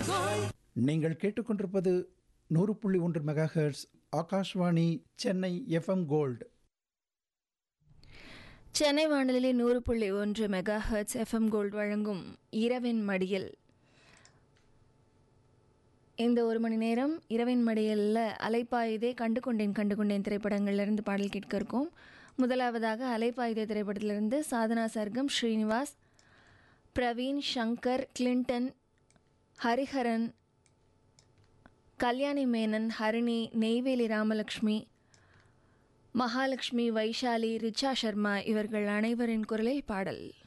நீங்கள் கேட்டுக்கொண்டிருப்பது நூறு புள்ளி ஒன்று mega hertz Akashvani Chennai FM gold Chennai வானொலி நூறு புள்ளி ஒன்று மெகா ஹெர்ட்ஸ் எஃப்எம் கோல்ட் வழங்கும் இரவின் மடியில் இந்த ஒரு மணி நேரம் இரவின் மடியலில் அலைப்பாயுதே கண்டு கொண்டேன் கண்டு கொண்டேன் திரைப்படங்கள்லேருந்து பாடல் கேட்க இருக்கோம் முதலாவதாக அலைப்பாயுதே திரைப்படத்திலிருந்து சாதனா சர்க்கம் ஸ்ரீனிவாஸ் பிரவீன் சங்கர் கிளின்டன் ஹரிஹரன் கல்யாணி மேனன் ஹரிணி நெய்வேலி ராமலக்ஷ்மி மகாலட்சுமி வைஷாலி ரிச்சா சர்மா இவர்கள் அனைவரின் குரலில் பாடல்